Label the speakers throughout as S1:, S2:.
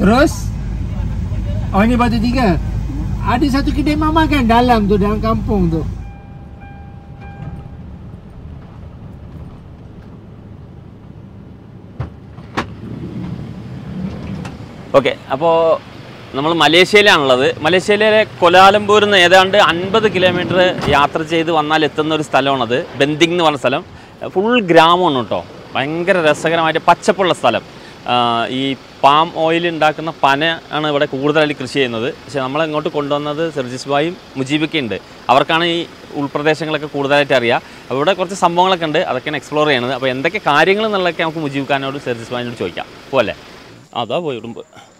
S1: Terus Oh ini batu tiga Ada satu kedai mamak kan dalam tu Dalam kampung tu
S2: okay അപ്പോൾ നമ്മൾ മലേഷ്യയിലാണുള്ളത് മലേഷ്യയിലെ കൊലാലംപൂരിൽ നിന്ന് ഏതാണ്ട് അൻപത് കിലോമീറ്റർ യാത്ര ചെയ്ത് വന്നാൽ എത്തുന്ന ഒരു സ്ഥലമാണത് ബെന്തിങ് എന്ന് പറഞ്ഞ സ്ഥലം ഫുൾ ഗ്രാമമാണ് കേട്ടോ ഭയങ്കര രസകരമായിട്ട് പച്ചപ്പുള്ള സ്ഥലം ആ, ഈ പാം ഓയിൽ ഉണ്ടാക്കുന്ന പന ആണ് ഇവിടെ കൂടുതലായിട്ട് കൃഷി ചെയ്യുന്നത് പക്ഷേ നമ്മൾ ഇങ്ങോട്ട് കൊണ്ടുവന്നത് സെർജിസ് ബായും മുജീബൊക്കെ ഉണ്ട് അവർക്കാണ് ഈ ഉൾപ്രദേശങ്ങളൊക്കെ കൂടുതലായിട്ട് അറിയാം അപ്പോൾ ഇവിടെ കുറച്ച് സംഭവങ്ങളൊക്കെ ഉണ്ട് അതൊക്കെയാണ് എക്സ്പ്ലോർ ചെയ്യുന്നത് അപ്പോൾ എന്തൊക്കെ കാര്യങ്ങൾ എന്നുള്ളതൊക്കെ നമുക്ക് മുജീബ് ഖാനോട് സെർജിസ് ബായിനോട് ചോദിക്കാം പോലെ അതാ പോയി ഉടുമ്പ്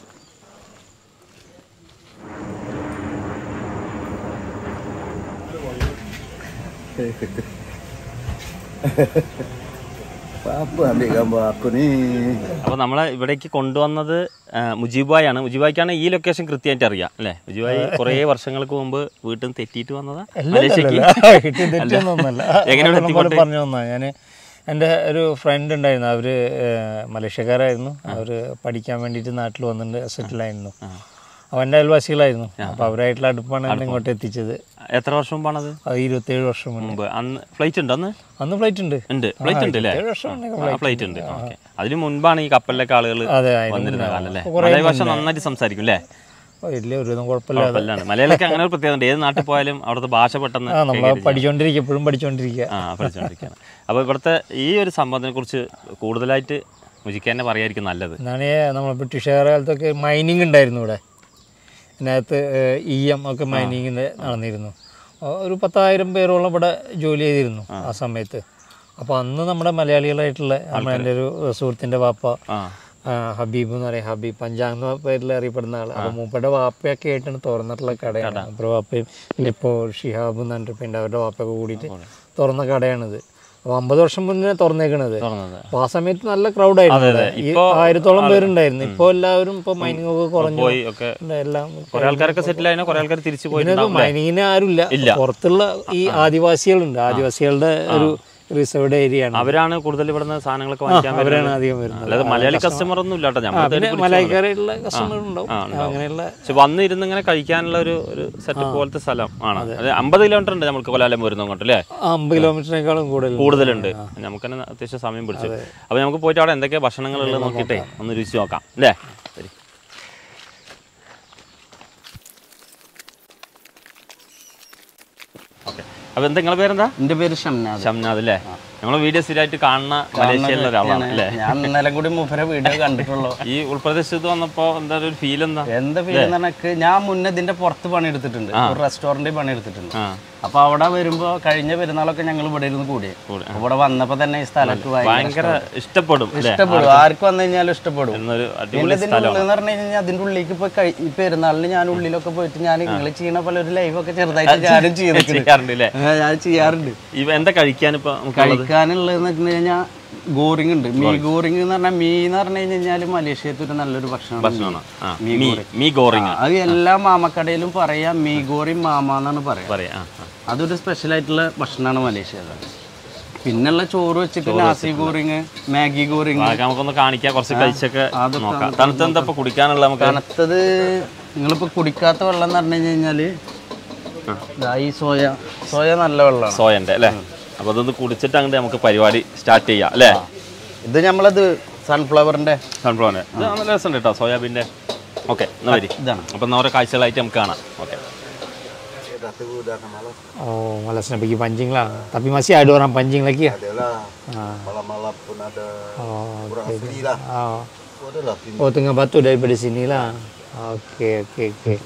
S3: Apa ambil gambar aku ni?
S2: അപ്പോൾ നമ്മളെ ഇവിടേക്ക് കൊണ്ടുവന്നത് ആ, മുജീബായി ആണ് മുജീബായിക്കാണ് ഈ ലൊക്കേഷൻ കൃത്യമായിട്ട് അറിയാം അല്ലേ മുജീബായി കുറേ വർഷങ്ങൾക്ക് മുമ്പ് വീട്ടിൽ നിന്ന് തെറ്റിയിട്ട് വന്നതാ മലേഷ്യക്ക്
S4: തെറ്റൊന്നുമല്ല
S2: എങ്ങനെയാണ്
S4: പോലെ പറഞ്ഞു വന്നാ ഞാൻ എൻ്റെ ഒരു ഫ്രണ്ട് ഉണ്ടായിരുന്നു അവർ മലേഷ്യക്കാരായിരുന്നു അവർ പഠിക്കാൻ വേണ്ടിയിട്ട് നാട്ടിൽ വന്നിട്ട് സെറ്റിലായിരുന്നു അവൻ്റെ അയൽവാസികളായിരുന്നു അപ്പോൾ അവരായിട്ടുള്ള അടുപ്പാണ് എന്നെ ഇങ്ങോട്ട് എത്തിച്ചത്
S2: എത്ര വർഷം മുമ്പാണത്
S4: അത് ഇരുപത്തേഴ് വർഷം മുന്നേ
S2: മുമ്പ് അന്ന് ഫ്ലൈറ്റ് ഉണ്ട് അന്ന്
S4: അന്ന് ഫ്ലൈറ്റ് ഉണ്ട്
S2: ഉണ്ട് ഫ്ലൈറ്റ് ഉണ്ട് അല്ലേ
S4: ഇരുപത്തേഴ് വർഷം മുന്നേ
S2: ഫ്ലൈറ്റ് ഉണ്ട് ഓക്കെ അതിന് മുൻപാണ് ഈ കപ്പലിലൊക്കെ ആളുകൾ
S4: അതെ, അതിന്
S2: വന്നിരുന്ന കാലം അല്ലേ
S4: കുറേ
S2: മലയാള ഭാഷ നന്നായിട്ട് സംസാരിക്കും അല്ലേ
S4: ഓ, ഇല്ല ഒരുവിധം കുഴപ്പമില്ല
S2: കപ്പലിലാണ് മലയാളമൊക്കെ അങ്ങനെ ഒരു പ്രത്യേകത ഉണ്ട് ഏത് നാട്ടിൽ പോയാലും അവിടുത്തെ ഭാഷ പെട്ടെന്ന്
S4: ആ നമ്മൾ പഠിച്ചുകൊണ്ടിരിക്കുക എപ്പോഴും പഠിച്ചുകൊണ്ടിരിക്കുക
S2: ആ പഠിച്ചുകൊണ്ടിരിക്കുകയാണ് അപ്പോൾ ഇവിടുത്തെ ഈ ഒരു സംഭവത്തിനെ കുറിച്ച് കൂടുതലായിട്ട് മുജിക്ക് തന്നെ പറയായിരിക്കും നല്ലത്
S4: എന്നാണ് നമ്മൾ ബ്രിട്ടീഷുകാരുടെ കാലത്തൊക്കെ മൈനിങ് ഉണ്ടായിരുന്നു ഇവിടെ ഇതിനകത്ത് ഇ എം ഒക്കെ മൈനിങ്ങിൻ്റെ നടന്നിരുന്നു ആ, ഒരു പത്തായിരം പേരോളം ഇവിടെ ജോലി ചെയ്തിരുന്നു ആ സമയത്ത് അപ്പോൾ അന്ന് നമ്മുടെ മലയാളികളായിട്ടുള്ള നമ്മുടെ എൻ്റെ ഒരു സുഹൃത്തിൻ്റെ വാപ്പ
S2: ആ
S4: ആ, ഹബീബ് എന്ന് പറയും ഹബീബ് പഞ്ചാങ് എന്ന പേരിൽ അറിയപ്പെടുന്ന ആൾ അപ്പോൾ മൂപ്പരുടെ വാപ്പയൊക്കെ ആയിട്ടാണ് തുറന്നിട്ടുള്ള കടയാണ് മൂപ്പരുടെ വാപ്പയും ഇപ്പോൾ ഷിഹാബ് എന്ന് പറഞ്ഞിട്ട് ഉണ്ട് അവരുടെ വാപ്പയൊക്കെ കൂടിയിട്ട് തുറന്ന കടയാണിത് അപ്പോൾ അമ്പത് വർഷം മുന്നേ തുറന്നേക്കണത്
S2: തുറന്നത്
S4: അപ്പോൾ ആ സമയത്ത് നല്ല ക്രൗഡായിരുന്നു ഇവിടെ. ഈ ആയിരത്തോളം പേരുണ്ടായിരുന്നു ഇപ്പോൾ എല്ലാവരും ഇപ്പോൾ മൈനിങ് ഒക്കെ കുറഞ്ഞു
S2: പോയി ഒക്കെ
S4: ഉണ്ട്, എല്ലാം
S2: കുറെ ആൾക്കാരൊക്കെ സെറ്റിൽ ആയതിനാ കുറെ ആൾക്കാർ തിരിച്ചു പോയിട്ടുണ്ടാവും
S4: മൈനിങ്ങിന് ആരുമില്ല പുറത്തുള്ള ഈ ആദിവാസികളുണ്ട് ആദിവാസികളുടെ ഒരു റിസർവ്ഡ് ഏരിയ ആണ്
S2: അവരാണ് കൂടുതൽ ഇവിടുന്ന് സാധനങ്ങളൊക്കെ വാങ്ങിക്കാൻ
S4: അവരാണ്
S2: വരുന്നത്
S4: അധികം വരുന്നത്
S2: അല്ലാതെ മലയാളി കസ്റ്റമർ ഒന്നും ഇല്ലാട്ടോ
S4: പിന്നെ
S2: നമ്മൾ
S4: മലയാളിക്കാരായിട്ടുള്ള കസ്റ്റമർ ഉണ്ടാവും
S2: ആ, ഉണ്ടാവും.
S4: അങ്ങനെയുള്ള
S2: പക്ഷെ വന്നിരുന്ന് ഇങ്ങനെ കഴിക്കാനുള്ള ഒരു ഒരു സെറ്റപ്പ് പോലത്തെ സ്ഥലം ആണ് അത് അമ്പത് കിലോമീറ്റർ ഉണ്ട് നമുക്ക് കൊലാലം വരുന്നത് അങ്ങോട്ട് അല്ലേ
S4: ആ, അമ്പത് കിലോമീറ്ററിനേക്കാളും കൂടുതൽ
S2: കൂടുതലുണ്ട് നമുക്ക് തന്നെ അത്യാവശ്യം സമയം പിടിച്ചു അപ്പൊ നമുക്ക് പോയിട്ട് അവിടെ എന്തൊക്കെ ഭക്ഷണങ്ങളുള്ളത് നോക്കിയിട്ടേ ഒന്ന് രുചിച്ച് നോക്കാം അല്ലേ ശരി ഓക്കെ അപ്പൊ എന്താ നിങ്ങളെ പേരെന്താ
S5: എന്റെ പേര് ഷംനാഥ്
S2: ഷംനാഥ് അല്ലേ നമ്മളെ വീഡിയോ സ്ഥിരമായിട്ട് കാണുന്ന മലേഷ്യയിലുള്ള ഒരാളാണ് അല്ലേ
S5: ഞാൻ ഇന്നലെ കൂടി മൂപ്പരെ വീഡിയോ കണ്ടിട്ടുള്ളൂ
S2: ഈ ഉൾപ്രദേശത്ത് വന്നപ്പോ എന്താ ഒരു ഫീൽ എന്താ
S5: എന്താ ഫീൽ എന്ന് പറഞ്ഞാൽ ഞാൻ മുന്നേ ഇതിന്റെ പുറത്ത് പണിയെടുത്തിട്ടുണ്ട് ഒരു റെസ്റ്റോറന്റിൽ പണിയെടുത്തിട്ടുണ്ട്
S2: ആ
S5: അപ്പൊ അവിടെ വരുമ്പോ കഴിഞ്ഞ പെരുന്നാളൊക്കെ ഞങ്ങൾ ഇവിടെ ഇരുന്ന് കൂടി ഇവിടെ വന്നപ്പോ തന്നെ ഈ സ്ഥലത്ത് ഭയങ്കര
S2: ഭയങ്കര ഇഷ്ടപ്പെടും അല്ലേ
S5: ഇഷ്ടപ്പെടും ആർക്ക് വന്നു കഴിഞ്ഞാലും ഇഷ്ടപ്പെടും
S2: എന്നൊരു
S5: പിന്നെ
S2: അടിപൊളി
S5: ഇതിന്റെ ഉള്ളിൽ എന്ന് പറഞ്ഞു കഴിഞ്ഞാൽ അതിന്റെ ഉള്ളിലേക്ക് ഇപ്പൊ കഴി- ഈ പെരുന്നാളിന് ഞാൻ ഉള്ളിലൊക്കെ പോയിട്ട് ഞാൻ നിങ്ങൾ ചെയ്യണ പോലെ ഒരു ലൈവ് ഒക്കെ ചെറുതായിട്ട് ഞാനും ചെയ്തിട്ടുണ്ട്
S2: ചെയ്യാറുണ്ട് അല്ലേ
S5: ഞാൻ ചെയ്യാറുണ്ട്
S2: ഇവ എന്താ കഴിക്കാൻ ഇപ്പൊ നമുക്കുള്ളത്
S5: കഴിക്കാനുള്ളതെന്ന് വെച്ച് കഴിഞ്ഞാൽ ഗോറിങ് ഉണ്ട് മീ ഗോറിങ് എന്ന് പറഞ്ഞാൽ മീ എന്ന് പറഞ്ഞു കഴിഞ്ഞാൽ മലേഷ്യത്തെ ഒരു നല്ലൊരു ഭക്ഷണമാണ്
S2: ഭക്ഷണമാണ് ആ മീ മീ ഗോറിങ്
S5: അത് എല്ലാ മാമക്കടയിലും പറയാ മീ ഗോറി മാമ എന്നാണ് പറയാ
S2: പറയാ ആ ആ.
S5: അതൊരു സ്പെഷ്യൽ ആയിട്ടുള്ള ഭക്ഷണമാണ് മലേഷ്യയിൽ പിന്നുള്ള ചോറ് വെച്ചിട്ട് നാസി ഗോറിങ് മാഗി ഗോറിങ്
S2: ബാക്കി നമുക്കൊന്ന് കാണിക്കാം കുറച്ച് കഴിച്ചൊക്കെ നോക്കാം തണുത്ത എന്താ ഇപ്പൊ കുടിക്കാനുള്ള നമുക്ക്
S5: തണുത്തത് നിങ്ങളിപ്പോ കുടിക്കാത്ത വെള്ളം എന്ന് പറഞ്ഞു കഴിഞ്ഞാല് ദാ ഈ സോയ സോയ നല്ല വെള്ളമാണ്
S2: സോയന്റെ അല്ലേ അപ്പൊ അതൊന്ന് കുടിച്ചിട്ട് അങ്ങോട്ട് നമുക്ക് പരിപാടി സ്റ്റാർട്ട് ചെയ്യാം അല്ലേ
S5: ഇത് നമ്മളത് സൺഫ്ലവറിന്റെ
S2: സൺഫ്ലവറിന്റെ ഇത് നല്ല രസമുണ്ട് കേട്ടോ സോയാബീന്റെ ഓക്കെ എന്നാ വരി
S5: ഇതാണ്
S2: അപ്പൊ എന്നാ ഓരോ കാഴ്ചകളായിട്ട് നമുക്ക് കാണാം okay
S3: Dah tu dah ke malam.
S4: oh malas nak pergi pancing lah tapi masih ada orang pancing lagi ya
S3: Ada lah. Malam-malam pun ada.
S4: oh,
S3: Kurang asli lah.
S4: oh.
S3: Oh, ada lah. Pin-
S4: Oh tengah batu daripada sini lah. Okey okey okey.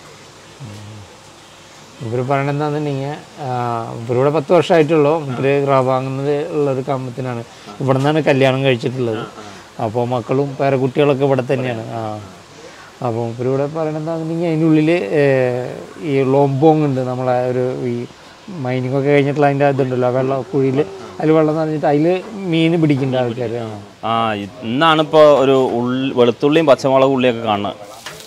S4: ഇവർ പറയണത് എന്താണെന്നുണ്ടെങ്കിൽ ഇവരിവിടെ പത്ത് വർഷമായിട്ടുള്ളൂ ഇവർ വാങ്ങുന്നത് ഉള്ള ഒരു കമ്പത്തിനാണ് ഇവിടെ നിന്നാണ് കല്യാണം കഴിച്ചിട്ടുള്ളത് അപ്പോൾ മക്കളും പേരക്കുട്ടികളൊക്കെ ഇവിടെ തന്നെയാണ് ആ അപ്പോൾ ഇവരിവിടെ പറയണത് എന്താണെന്നുണ്ടെങ്കിൽ അതിനുള്ളിൽ ഈ ലോംബോങ് ഉണ്ട് നമ്മളെ ഒരു ഈ മൈനിങ് ഒക്കെ കഴിഞ്ഞിട്ടുള്ള അതിൻ്റെ ഇതുണ്ടല്ലോ ആ വെള്ളം കുഴിയിൽ അതിൽ വെള്ളം നിറഞ്ഞിട്ട് അതിൽ മീൻ പിടിക്കേണ്ട ആൾക്കാർ ആ
S2: ആ ഇത് ഇന്നാണ് ഇപ്പൊ ഒരു ഉള്ളി വെളുത്തുള്ളിയും പച്ചമുളക് ഉള്ളിയൊക്കെ കാണുന്നത്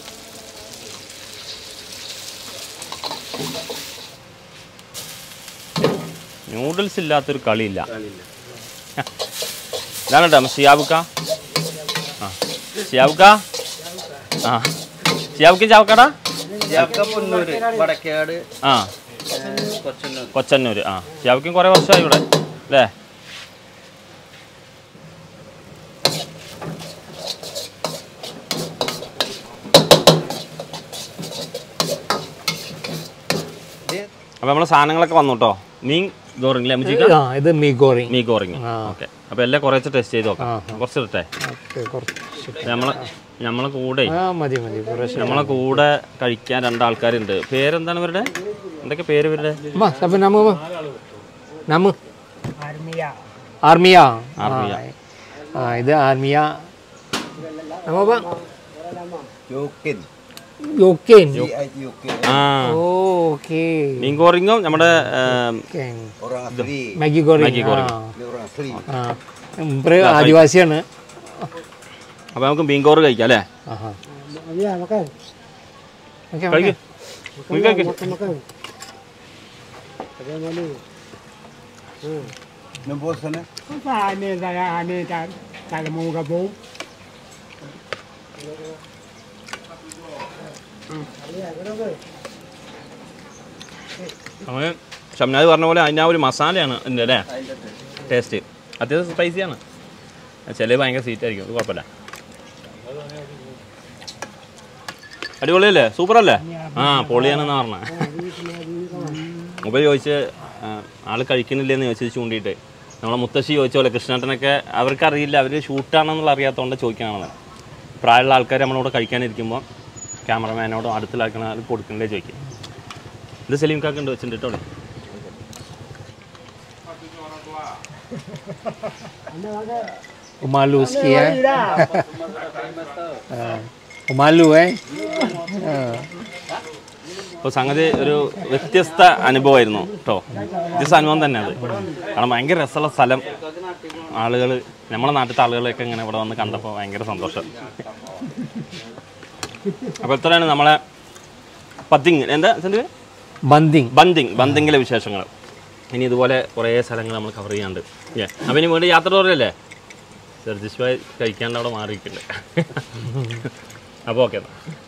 S2: നൂഡിൽസ് ഇല്ലാത്തൊരു കളിയില്ല ഇതാണ് കേട്ടോ ഷിയാബുക്ക ആ ഷിയാബുക്ക ആ ഷിയാബിക്ക് ചാവക്കട
S5: ഇയാൾക്ക് പൊന്നൂര് വടക്കേട്
S2: ആ
S5: കൊച്ചന്നൂർ
S2: കൊച്ചന്നൂർ ആ ഷിയാബിക്കും കുറേ വർഷമായി ഇവിടെ അല്ലേ അപ്പോൾ നമ്മളെ സാധനങ്ങളൊക്കെ വന്നു കേട്ടോ മീൻ ഗോറിംഗ് അല്ലേ അമ്മച്ചിക്ക
S4: ആ ഇത് മീഗോറിങ്
S2: മീൻ ഗോറിംഗ് ഓക്കെ അപ്പോൾ എല്ലാം കുറച്ച് ടെസ്റ്റ് ചെയ്ത് നോക്കാം കുറച്ച് ഇട്ടേ
S4: ഓക്കെ കുറച്ച്
S2: നമ്മളെ നമ്മളെ കൂടെ
S4: ആ മതി മതി കുറച്ച്
S2: നമ്മളെ കൂടെ കഴിക്കാൻ രണ്ടാൾക്കാരുണ്ട് പേരെന്താണ് ഇവരുടെ എന്തൊക്കെ പേര് ഇവരുടെ
S4: വാ അപ്പം നമ്മ വാ നമ്മ ആർമിയ
S2: ആർമിയ.
S4: ആ ഇത് ആർമിയ നമ്മ വാ
S3: Yokin.
S4: യോക്കേൻ
S3: G.I. Yokin.
S2: ആ
S4: ഓക്കെ
S2: മീൻ ഗോറിങ്ങും നമ്മുടെ
S3: Orang asli.
S4: മാഗി ഗോറി
S2: മാഗി ഗോറിങ്
S3: Dia orang asli.
S4: ആ മൂപ്പര് ആദിവാസിയാണ്
S2: അപ്പോൾ നമുക്ക് മീൻ കോറ് കഴിക്കാം അല്ലേ
S4: ആഹാ
S2: കഴിക്ക് മീൻ കഴിക്ക്
S3: Nombor sana.
S2: അങ്ങനെ ഷംനാദ് പറഞ്ഞ പോലെ അതിൻ്റെ ആ ഒരു മസാലയാണ് എൻ്റെ അല്ലേ ടേസ്റ്റ് അത്യാവശ്യം സ്പൈസിയാണ് ചില ഭയങ്കര സ്വീറ്റ് ആയിരിക്കും അത് കുഴപ്പമില്ല അടിപൊളിയല്ലേ സൂപ്പറല്ലേ ആ പൊളിയാണെന്ന് പറഞ്ഞ മുമ്പ് ചോദിച്ച് ആ, ആള് കഴിക്കുന്നില്ലെന്ന് ചോദിച്ചത് ചൂണ്ടിയിട്ട് നമ്മളെ മുത്തശ്ശി ചോദിച്ച പോലെ കൃഷ്ണേട്ടനൊക്കെ അവർക്കറിയില്ല അവർ ഷൂട്ടാണെന്നുള്ള അറിയാത്തതുകൊണ്ട് ചോദിക്കുകയാണെന്ന് പ്രായമുള്ള ആൾക്കാർ നമ്മളോട് കഴിക്കാനിരിക്കുമ്പോൾ ക്യാമറമാനോടും അടുത്തുള്ള ആൾക്കാർ കൊടുക്കണ്ടേ ചോദിക്കും ഇത് സലീം കാക്ക ഉണ്ട് വെച്ചിട്ടുണ്ട് കേട്ടോ അവിടെ.
S4: ഉമാലു उसकी है हाँ, ഉമാലു है हाँ,
S2: അപ്പോൾ സംഗതി ഒരു വ്യത്യസ്ത അനുഭവമായിരുന്നു കേട്ടോ വ്യത്യസ്ത അനുഭവം തന്നെ അത് കാരണം ഭയങ്കര രസമുള്ള സ്ഥലം ആളുകൾ നമ്മളെ നാട്ടിലത്തെ ആളുകളെയൊക്കെ ഇങ്ങനെ ഇവിടെ വന്ന് കണ്ടപ്പോൾ ഭയങ്കര സന്തോഷം അപ്പോൾ ഇത്രയാണ് നമ്മളെ പത്തിങ് എന്താ ഇതിൻ്റെ പേര്?
S4: ബന്ദിങ്
S2: ബന്ദിങ് ബന്ദിങ്ങിലെ വിശേഷങ്ങൾ ഇനി ഇതുപോലെ കുറേ സ്ഥലങ്ങൾ നമ്മൾ കവർ ചെയ്യാണ്ട് ഏ അപ്പം ഇനി വീണ്ടും യാത്ര തുടരല്ലേ സർജിസ് ഭായ് കഴിക്കാണ്ട് അവിടെ മാറിയിട്ടുണ്ട് അപ്പോൾ ഓക്കെ